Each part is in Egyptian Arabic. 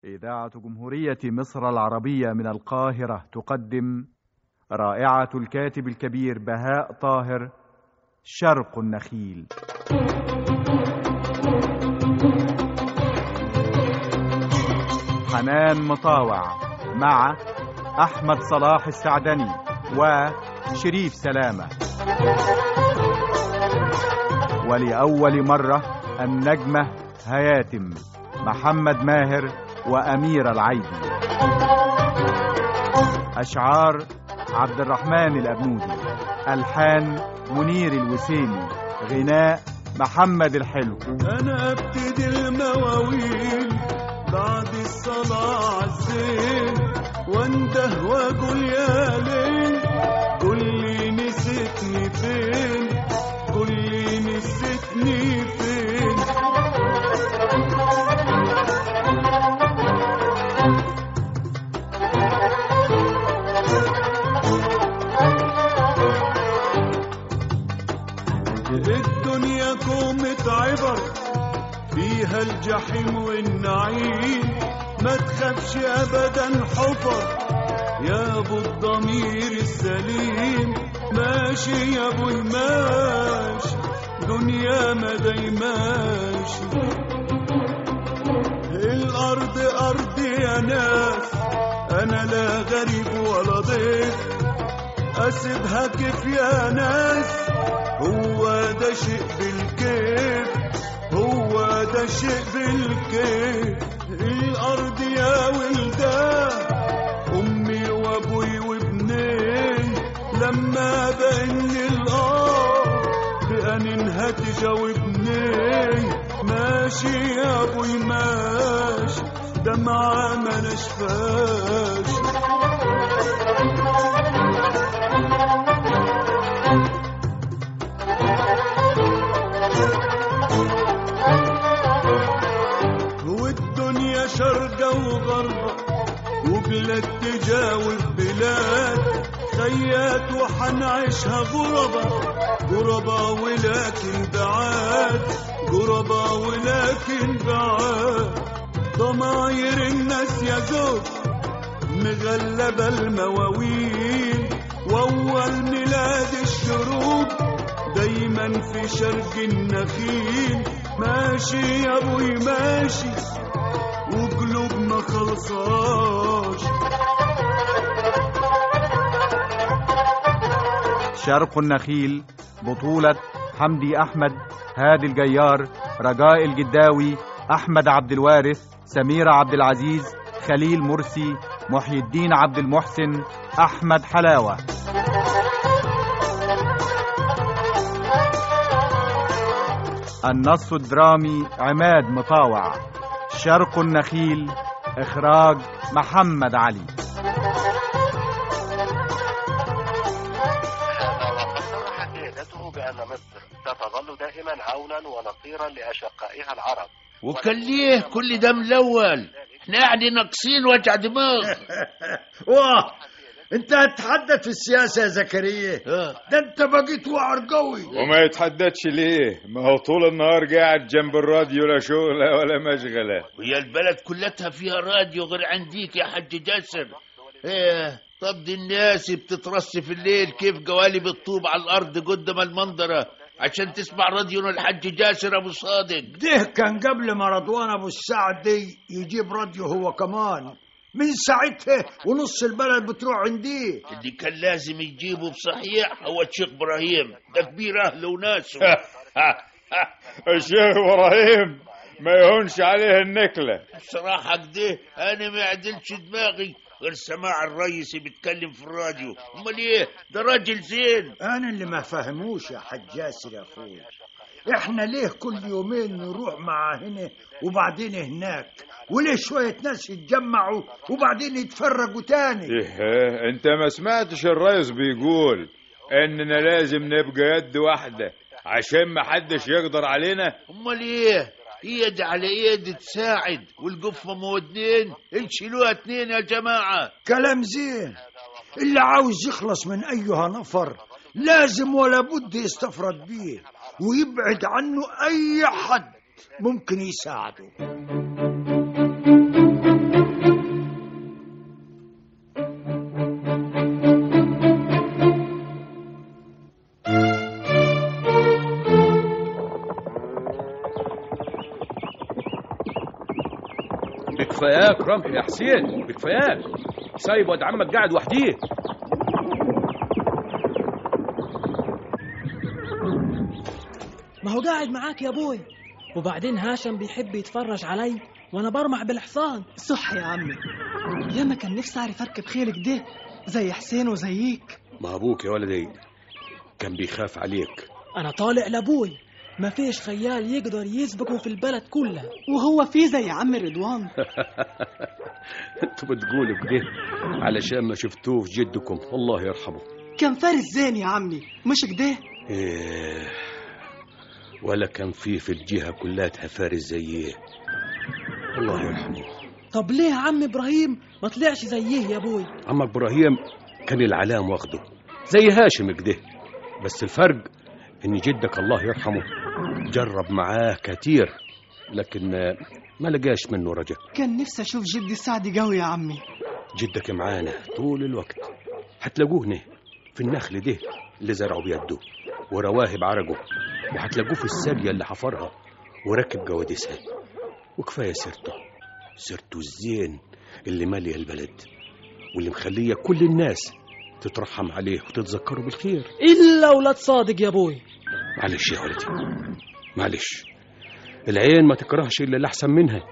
إذاعة جمهورية مصر العربية من القاهرة تقدم رائعة الكاتب الكبير بهاء طاهر شرق النخيل حنان مطاوع مع أحمد صلاح السعدني وشريف سلامة ولأول مرة النجمة هياتم محمد ماهر وأمير العيدي أشعار عبد الرحمن الأبنودي ألحان منير الوسيمي غناء محمد الحلو انا ابتدي المواويل بعد الصلاة عالزين وانده واقول يا ليل قول لي نسيتني فين قول لي نسيتني فين الدنيا كومة عبر فيها الجحيم والنعيم ما تخافش ابدا حفر يا ابو الضمير السليم ماشي يا ابوي ماشي دنيا ما دايماشي الارض ارضي يا ناس انا لا غريب ولا ضيف اسيبها كيف يا ناس هو ده شيء بالكيف هو ده شيء بالكيف الارض يا ولدان امي وابوي وابنين لما بان الارض بأنينها تجاوبني ماشي يا ابوي ماشي دمعة ما نشفاش والدنيا شرقة وغربة وبلاد تجاوب بلاد خيات وحنعيشها غربة غربة ولكن بعاد غربة ولكن بعاد ضماير الناس يا زوج مغلبة المواويل وأول ميلاد الشروق دايما في شرق النخيل ماشي يا ابوي ماشي وقلوبنا خلصاش شرق النخيل بطولة حمدي أحمد هادي الجيار رجاء الجداوي أحمد عبد الوارث سميرة عبد العزيز خليل مرسي محي الدين عبد المحسن أحمد حلاوة النص الدرامي عماد مطاوع شرق النخيل إخراج محمد علي هذا وقد صرحت قيادته بأن مصر ستظل دائما عونا ونصيرا لأشقائها العرب وكان ليه كل ده ملول احنا قاعدين ناقصين وجع دماغ واه انت هتتحدث في السياسة يا زكريا آه. ده انت بقيت وعر قوي وما يتحددش ليه ما هو طول النهار قاعد جنب الراديو لا شغلة ولا مشغلة وهي البلد كلها فيها راديو غير عنديك يا حاج جاسر ايه طب دي الناس بتترص في الليل كيف قوالب الطوب على الارض قدام المنظره عشان تسمع راديو الحاج جاسر ابو صادق ده كان قبل ما رضوان ابو السعد دي يجيب راديو هو كمان من ساعتها ونص البلد بتروح عندي اللي كان لازم يجيبه بصحيح هو الشيخ ابراهيم ده كبير اهله وناسه الشيخ ابراهيم ما يهونش عليه النكلة بصراحة كده أنا ما عدلش دماغي غير سماع الرئيس بيتكلم في الراديو أمال إيه ده راجل زين انا اللي ما فهموش يا حاج جاسر يا اخوي احنا ليه كل يومين نروح مع هنا وبعدين هناك وليه شوية ناس يتجمعوا وبعدين يتفرقوا تاني إيه انت ما سمعتش الرئيس بيقول اننا لازم نبقى يد واحدة عشان ما حدش يقدر علينا أمال إيه ايد على ايد تساعد والقفة مودين نشيلوها اتنين يا جماعة كلام زين اللي عاوز يخلص من أيها نفر لازم ولا بد يستفرد بيه ويبعد عنه أي حد ممكن يساعده بكفاياك رمح يا حسين بكفاياك سايب واد عمك قاعد وحديه ما هو قاعد معاك يا ابوي وبعدين هاشم بيحب يتفرج علي وانا برمح بالحصان صح يا عمي يا ما كان نفسي اعرف اركب خيلك ده زي حسين وزيك ما ابوك يا ولدي كان بيخاف عليك انا طالع لابوي ما فيش خيال يقدر يسبقه في البلد كلها وهو في زي عم رضوان انتوا بتقولوا كده علشان ما شفتوه في جدكم الله يرحمه كان فارس زين يا عمي مش كده إيه ولا كان فيه في الجهة كلها فارس زيه الله يرحمه طب ليه عم ابراهيم ما طلعش زيه يا ابوي عم ابراهيم كان العلام واخده زي هاشم كده بس الفرق ان جدك الله يرحمه جرب معاه كتير لكن آه، ما لقاش منه رجا كان نفسي اشوف جدي سعدي قوي يا عمي جدك معانا طول الوقت هتلاقوه هنا في النخل ده اللي زرعه بيده ورواهب عرقه وهتلاقوه في السارية اللي حفرها وركب جوادسها وكفاية سيرته سيرته الزين اللي مالية البلد واللي مخلية كل الناس تترحم عليه وتتذكره بالخير الا ولاد صادق يا ابوي معلش يا ولدي معلش العين ما تكرهش الا اللي احسن منها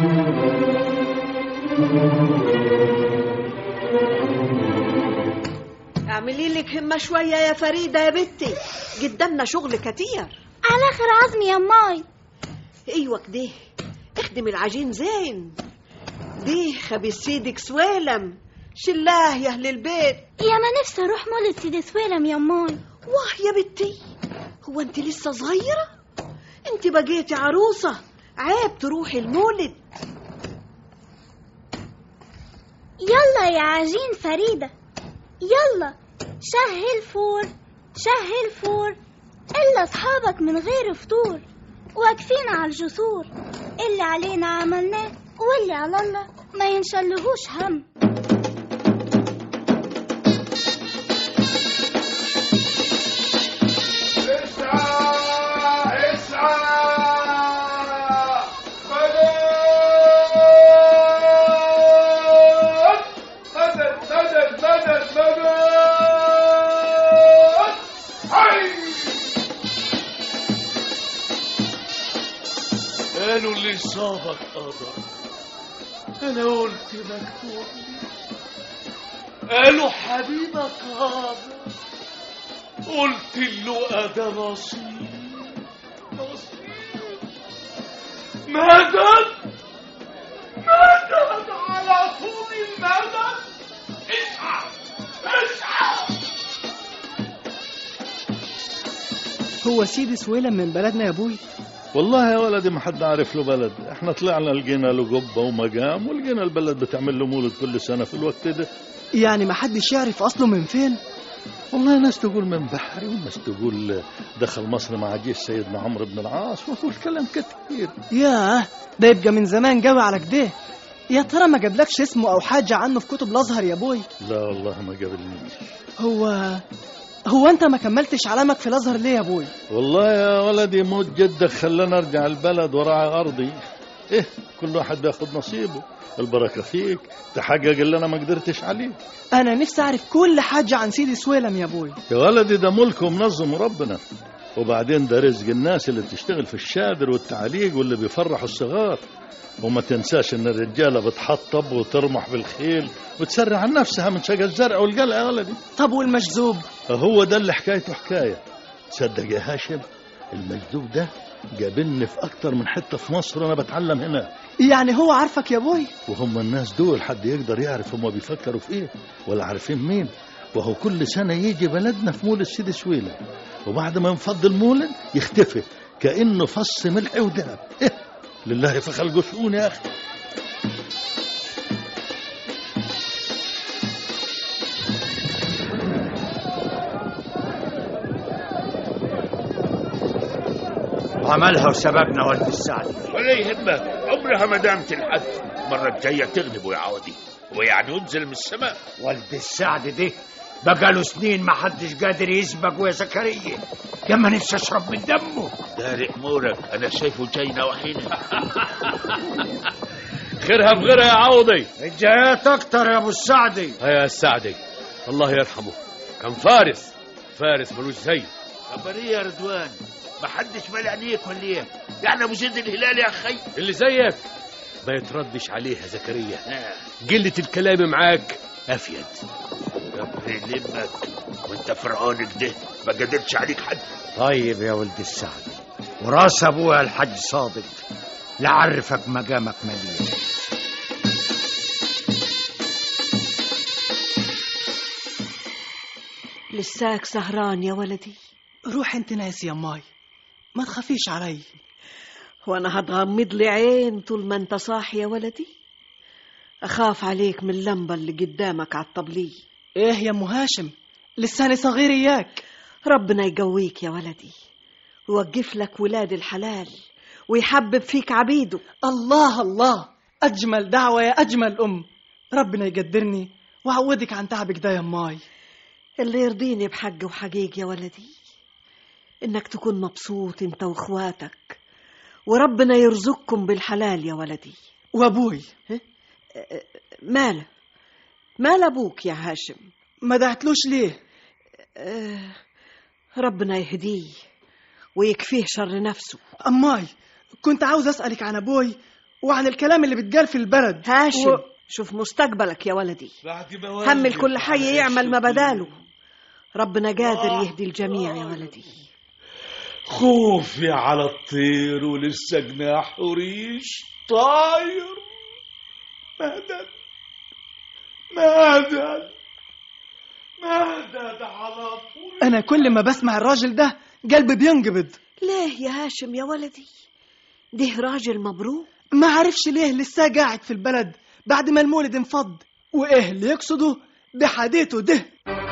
اعملي لك همة شوية يا فريدة يا بنتي قدامنا شغل كتير على اخر عزمي يا ماي ايوه كده اخدم العجين زين دي خبيث سيدك سوالم شلاه يا اهل البيت يا ما نفسي اروح مولد سيدي سويلم يا ماي واه يا بنتي هو انت لسه صغيرة انت بقيتي عروسة عيب تروحي المولد يلا يا عجين فريدة يلا شهي الفور شهي الفور إلا أصحابك من غير فطور واقفين على الجسور اللي علينا عملناه واللي على الله ما ينشلهوش هم مدد مدد مدد مدد هاي قالوا اللي صابك قدر انا قلت مكتوب لي قالوا حبيبك هذا قلت له ده نصيب نصيب مدد مدد على طول المدد اسعى اسعى هو سيدي سويلم من بلدنا يا ابوي والله يا ولدي ما حد عارف له بلد احنا طلعنا لقينا له قبة ومقام ولقينا البلد بتعمل له مولد كل سنة في الوقت ده يعني ما حدش يعرف اصله من فين والله ناس تقول من بحري وناس تقول دخل مصر مع جيش سيدنا عمرو بن العاص والكلام كتير ياه ده يبقى من زمان قوي على كده يا ترى ما جابلكش اسمه او حاجه عنه في كتب الازهر يا ابوي لا والله ما قابلنيش هو هو انت ما كملتش علامك في الازهر ليه يا ابوي والله يا ولدي موت جدك خلاني ارجع البلد وراعي ارضي ايه كل واحد بياخد نصيبه البركه فيك تحقق اللي انا ما قدرتش عليه انا نفسي اعرف كل حاجه عن سيدي سويلم يا ابوي يا ولدي ده ملك ومنظم ربنا وبعدين ده رزق الناس اللي بتشتغل في الشادر والتعليق واللي بيفرحوا الصغار وما تنساش ان الرجاله بتحطب وترمح بالخيل وتسرع عن نفسها من شقى الزرع والقلع يا ولدي طب والمجذوب هو ده اللي حكايته حكايه تصدق يا هاشم المجذوب ده قابلني في اكتر من حته في مصر وانا بتعلم هنا يعني هو عارفك يا ابوي وهم الناس دول حد يقدر يعرف هم بيفكروا في ايه ولا عارفين مين وهو كل سنه يجي بلدنا في مولد سيدي سويلة وبعد ما ينفض المولد يختفي كانه فص ملح ودهب إيه؟ لله في خلقه شؤون يا اخي عملها وسببنا ولد السعد ولا يهمك عمرها ما دامت الحد المرة الجاية تغلبوا يا عودي ويعني ينزل من السماء ولد السعد ده بقاله سنين ما حدش قادر يسبقه يا زكريا لما نفسي اشرب من دمه داري امورك انا شايفه جاي نواحينا خيرها في غيرها يا عوضي الجهات اكتر يا ابو السعدي يا السعدي الله يرحمه كان فارس فارس ملوش زي خبر ايه يا رضوان ما حدش مال عينيك ولا ايه يعني ابو زيد الهلال يا اخي اللي زيك ما يتردش عليها زكريا قلة الكلام معاك أفيد ربنا يلمك وانت فرعون كده ما قدرتش عليك حد طيب يا ولد السعدي وراس ابويا الحاج صادق لعرفك مقامك مليون لساك سهران يا ولدي روح انت ناس يا ماي ما تخافيش علي وانا هتغمض لي عين طول ما انت صاحي يا ولدي اخاف عليك من اللمبه اللي قدامك على الطبليه ايه يا ام هاشم لساني صغير اياك ربنا يقويك يا ولدي ويوقف لك ولاد الحلال ويحبب فيك عبيده الله الله اجمل دعوه يا اجمل ام ربنا يقدرني وعودك عن تعبك ده يا ماي اللي يرضيني بحق وحقيق يا ولدي انك تكون مبسوط انت واخواتك وربنا يرزقكم بالحلال يا ولدي وابوي ماله مال ابوك يا هاشم ما دعتلوش ليه آه ربنا يهديه ويكفيه شر نفسه أماي كنت عاوز أسألك عن أبوي وعن الكلام اللي بتقال في البلد هاشم و... شوف مستقبلك يا ولدي هم الكل حي يعمل ما بداله ربنا قادر يهدي الجميع يا ولدي خوفي على الطير ولسه جناح وريش طاير مهدد مهدد مهدد على طول أنا كل ما بسمع الراجل ده قلبي بينقبض ليه يا هاشم يا ولدي ده راجل مبروك ما عرفش ليه لسه قاعد في البلد بعد ما المولد انفض وايه اللي يقصده بحديته ده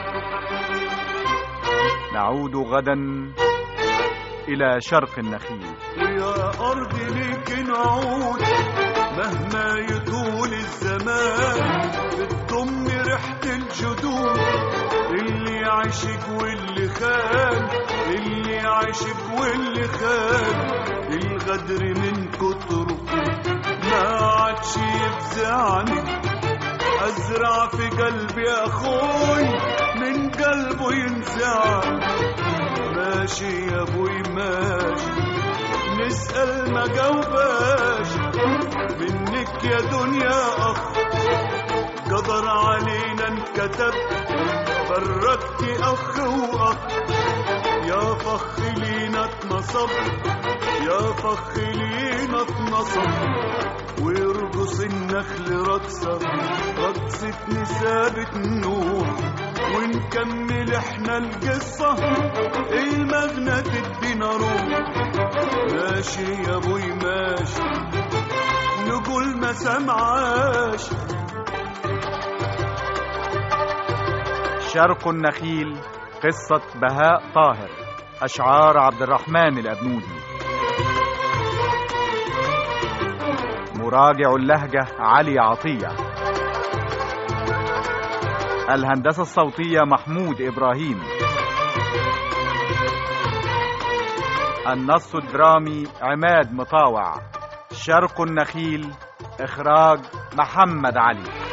نعود غدا إلى شرق النخيل يا أرض ليك نعود مهما يطول الزمان بتضم ريحة الجدود اللي عاشق واللي خان اللي عاشق واللي خان الغدر من كتره ما عادش يفزعني أزرع في قلبي أخوي من قلبه ينزع ماشي يا أبوي ماشي نسأل ما جاوباش منك يا دنيا أخ قدر علينا انكتب فرقت أخ وأخ يا فخ لينا اتنصب يا فخ لينا اتنصب ويرقص النخل رقصة رقصة نسابة نوح ونكمل احنا القصة المغنى تدينا روح ماشي يا ابوي ماشي نقول ما سمعاش شرق النخيل قصة بهاء طاهر أشعار عبد الرحمن الأبنودي مراجع اللهجة علي عطية الهندسة الصوتية محمود إبراهيم النص الدرامي عماد مطاوع شرق النخيل إخراج محمد علي